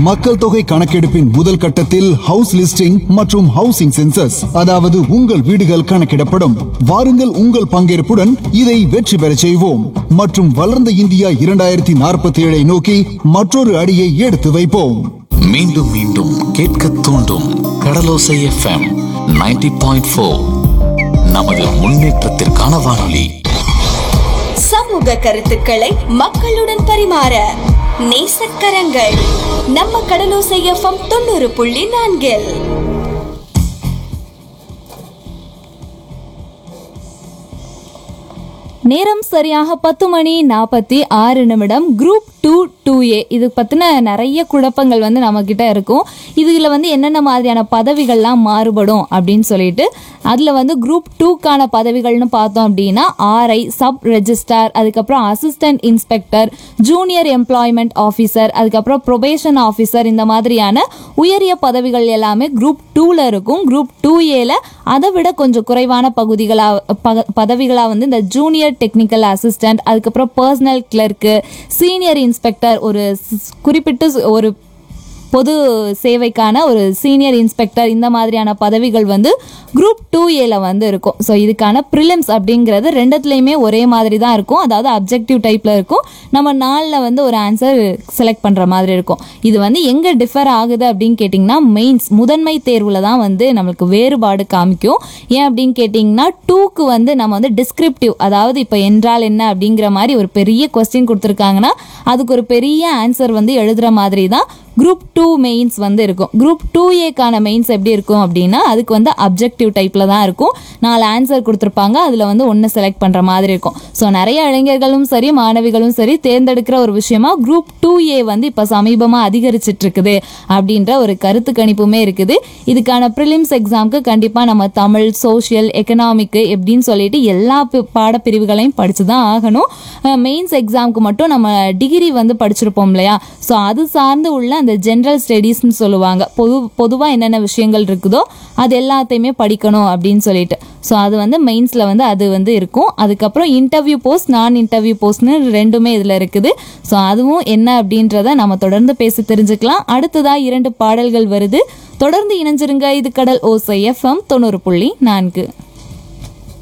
மக்கள் தொகை கணக்கெடுப்பின் முதல் கட்டத்தில் ஹவுஸ் லிஸ்டிங் மற்றும் ஹவுசிங் சென்சஸ் அதாவது உங்கள் வீடுகள் கணக்கிடப்படும் வாருங்கள் உங்கள் பங்கேற்புடன் இதை வெற்றி பெறச் செய்வோம் மற்றும் வளர்ந்த இந்தியா இரண்டாயிரத்தி நாற்பத்தி ஏழை நோக்கி மற்றொரு அடியை எடுத்து வைப்போம் மீண்டும் மீண்டும் கேட்க தூண்டும் கடலோசை எஃப்எம் 90.4 பாயிண்ட் ஃபோர் நமது முன்னேற்றத்திற்கான வானொலி சமூக கருத்துக்களை மக்களுடன் பரிமாற நேசக்கரங்கள் நம்ம கடலோசை எஃப்எம் தொண்ணூறு புள்ளி நான்கில் நேரம் சரியாக பத்து மணி நாற்பத்தி ஆறு நிமிடம் குரூப் டூ டூ ஏ இது பற்றின நிறைய குழப்பங்கள் வந்து நம்மக்கிட்ட இருக்கும் இதில் வந்து என்னென்ன மாதிரியான பதவிகள்லாம் மாறுபடும் அப்படின்னு சொல்லிட்டு அதில் வந்து குரூப் டூக்கான பதவிகள்னு பார்த்தோம் அப்படின்னா ஆர்ஐ சப் ரெஜிஸ்டார் அதுக்கப்புறம் assistant inspector junior employment officer அதுக்கப்புறம் ப்ரொபேஷன் ஆஃபீஸர் இந்த மாதிரியான உயரிய பதவிகள் எல்லாமே குரூப் டூவில் இருக்கும் குரூப் டூ ஏல அதை விட கொஞ்சம் குறைவான பகுதிகளாக பக பதவிகளாக வந்து இந்த ஜூனியர் டெக்னிக்கல் அசிஸ்டன்ட் அதுக்கப்புறம் பர்சனல் கிளர்க்கு சீனியர் இன்ஸ்பெக்டர் ஒரு ஸ்- குறிப்பிட்டு ஸ்- ஒரு பொது சேவைக்கான ஒரு சீனியர் இன்ஸ்பெக்டர் இந்த மாதிரியான பதவிகள் வந்து குரூப் டூ ஏல வந்து இருக்கும் ஸோ இதுக்கான ப்ரிலிம்ஸ் அப்படிங்கிறது ரெண்டுத்துலேயுமே ஒரே மாதிரி தான் இருக்கும் அதாவது அப்ஜெக்டிவ் டைப்பில் இருக்கும் நம்ம நாளில் வந்து ஒரு ஆன்சர் செலக்ட் பண்ணுற மாதிரி இருக்கும் இது வந்து எங்கே டிஃபர் ஆகுது அப்படின்னு கேட்டிங்கன்னா மெயின்ஸ் முதன்மை தேர்வில் தான் வந்து நம்மளுக்கு வேறுபாடு காமிக்கும் ஏன் அப்படின்னு கேட்டிங்கன்னா டூக்கு வந்து நம்ம வந்து டிஸ்கிரிப்டிவ் அதாவது இப்போ என்றால் என்ன அப்படிங்கிற மாதிரி ஒரு பெரிய கொஸ்டின் கொடுத்துருக்காங்கன்னா அதுக்கு ஒரு பெரிய ஆன்சர் வந்து எழுதுகிற மாதிரி தான் குரூப் டூ மெயின்ஸ் வந்து இருக்கும் குரூப் டூ ஏக்கான மெயின்ஸ் எப்படி இருக்கும் அப்படின்னா அதுக்கு வந்து அப்ஜெக்டிவ் டைப்பில் தான் இருக்கும் நாலு ஆன்சர் கொடுத்துருப்பாங்க அதில் வந்து ஒன்று செலக்ட் பண்ணுற மாதிரி இருக்கும் ஸோ நிறைய இளைஞர்களும் சரி மாணவிகளும் சரி தேர்ந்தெடுக்கிற ஒரு விஷயமா குரூப் டூ ஏ வந்து இப்போ சமீபமாக அதிகரிச்சிட்டு இருக்குது அப்படின்ற ஒரு கருத்து கணிப்புமே இருக்குது இதுக்கான ப்ரிலிம்ஸ் எக்ஸாம்க்கு கண்டிப்பாக நம்ம தமிழ் சோஷியல் எக்கனாமிக்கு எப்படின்னு சொல்லிட்டு எல்லா பி- பாடப்பிரிவுகளையும் படிச்சு தான் ஆகணும் மெயின்ஸ் எக்ஸாம்க்கு மட்டும் நம்ம டிகிரி வந்து படிச்சிருப்போம் இல்லையா ஸோ அது சார்ந்து உள்ள அந்த ஜென்ரல் ஸ்டடீஸ்னு சொல்லுவாங்க பொது பொதுவாக என்னென்ன விஷயங்கள் இருக்குதோ அது எல்லாத்தையுமே படிக்கணும் அப்படின்னு சொல்லிட்டு ஸோ அது வந்து மெயின்ஸில் வந்து அது வந்து இருக்கும் அதுக்கப்புறம் இன்டர்வியூ போஸ்ட் நான் இன்டர்வியூ போஸ்ட்னு ரெண்டுமே இதில் இருக்குது ஸோ அதுவும் என்ன அப்படின்றத நம்ம தொடர்ந்து பேசி தெரிஞ்சுக்கலாம் அடுத்ததாக இரண்டு பாடல்கள் வருது தொடர்ந்து இணைஞ்சிருங்க இது கடல் ஓசை எஃப்எம் தொண்ணூறு புள்ளி நான்கு